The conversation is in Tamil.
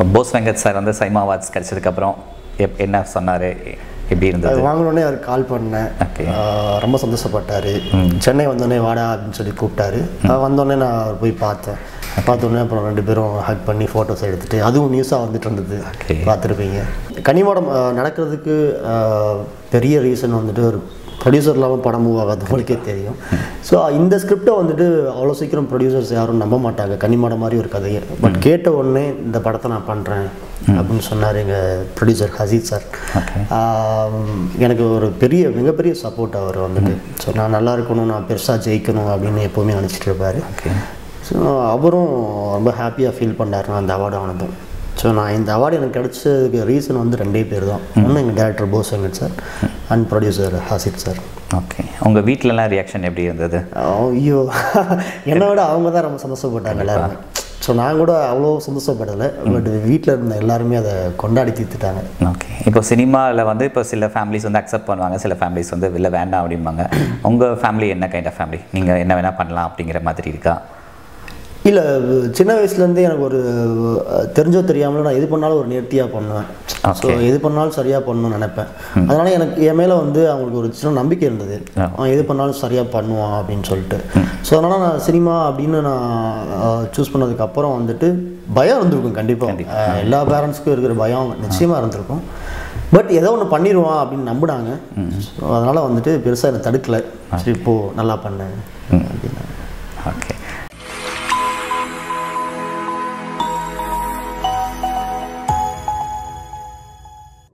இப்போ போஸ் வெங்கட் சார் வந்து சைமா அவார்ட்ஸ் கிடைச்சதுக்கப்புறம் எப் என்ன சொன்னார் எப்படி இருந்தது அது வாங்கினோடனே அவர் கால் பண்ணேன் Okay. ஆஹ் ரொம்ப சந்தோஷப்பட்டார் சென்னை வந்தோடனே வாடா அப்படின்னு சொல்லி கூப்பிட்டாரு ஆஹ் வந்தோடனே நான் அவர் போய் பார்த்தேன் பார்த்தோன்னே அப்புறம் ரெண்டு பேரும் ஹக் பண்ணி ஃபோட்டோஸ் எடுத்துட்டு அதுவும் நியூஸாக வந்துட்டு இருந்தது Okay. பார்த்துருப்பீங்க கனிமடம் ஆஹ் நடக்கிறதுக்கு ஆஹ் பெரிய ரீசன் வந்துட்டு ஒரு ப்ரொடியூசர் இல்லாமல் படம் மூவ் ஆகாது உங்களுக்கே தெரியும் ஸோ இந்த ஸ்கிரிப்டை வந்துட்டு அவ்வளோ சீக்கிரம் ப்ரொடியூசர்ஸ் யாரும் நம்ப மாட்டாங்க கனிமடம் மாதிரி ஒரு கதையை பட் கேட்ட உடனே இந்த படத்தை நான் பண்ணுறேன் அப்படின்னு சொன்னார் எங்கள் ப்ரொடியூசர் ஹசீத் சார் ஆம், எனக்கு ஒரு பெரிய மிகப்பெரிய சப்போர்ட் அவர் வந்துட்டு ஸோ நான் நல்லா இருக்கணும் நான் பெருசாக ஜெயிக்கணும் அப்படின்னு எப்போவுமே நினச்சிட்டு இருப்பார் ஸோ அவரும் ரொம்ப ஹாப்பியாக ஃபீல் பண்ணார் நான் அந்த அவார்டு ஆனதும் ஸோ நான் இந்த அவார்டு எனக்கு கிடைச்சதுக்கு ரீசன் வந்து ரெண்டே பேர் தான் ஒன்று எங்கள் director Bose Venkat sir and producer Hasith sir okay உங்கள் வீட்டிலலாம் ரியாக்ஷன் எப்படி இருந்தது ஐயோ என்னை விட அவங்க தான் ரொம்ப சந்தோஷப்பட்டாங்க எல்லாருமே ஸோ நான் கூட அவ்வளோ சந்தோஷப்படலை பட் வீட்டில் இருந்த எல்லாருமே அதை கொண்டாடி தீர்த்துட்டாங்க ஓகே இப்போ சினிமாவில் வந்து இப்போ சில ஃபேமிலிஸ் வந்து அக்செப்ட் பண்ணுவாங்க சில ஃபேமிலிஸ் வந்து இல்லை வேண்டாம் அப்படிம்பாங்க உங்கள் ஃபேமிலி என்ன கைண்ட் ஆஃப் ஃபேமிலி நீங்கள் என்ன வேணால் பண்ணலாம் அப்படிங்கிற மாதிரி இருக்கா இல்லை சின்ன வயசுலேருந்தே எனக்கு ஒரு அஹ், தெரிஞ்சோ தெரியாமலோ நான் எது பண்ணாலும் ஒரு நேர்த்தியாக பண்ணுவேன் ஸோ எது பண்ணாலும் சரியாக பண்ணணும்னு நினைப்பேன் அதனால எனக்கு என் மேலே வந்து அவங்களுக்கு ஒரு சின்ன நம்பிக்கை இருந்தது அவன் எது பண்ணாலும் சரியாக பண்ணுவான் அப்படின்னு சொல்லிட்டு ஸோ அதனால் நான் சினிமா அப்படின்னு நான் சூஸ் பண்ணதுக்கப்புறம் வந்துட்டு பயம் இருந்திருக்கும் கண்டிப்பாக எல்லா பேரண்ட்ஸ்க்கும் இருக்கிற பயம் நிச்சயமாக இருந்திருக்கும் பட் ஏதோ ஒன்று பண்ணிடுவான் அப்படின்னு நம்பினாங்க ஸோ அதனால் வந்துட்டு பெருசாக என்னை தடுக்கலை சரி போ நல்லா பண்ணு அப்படின்னு ஓகே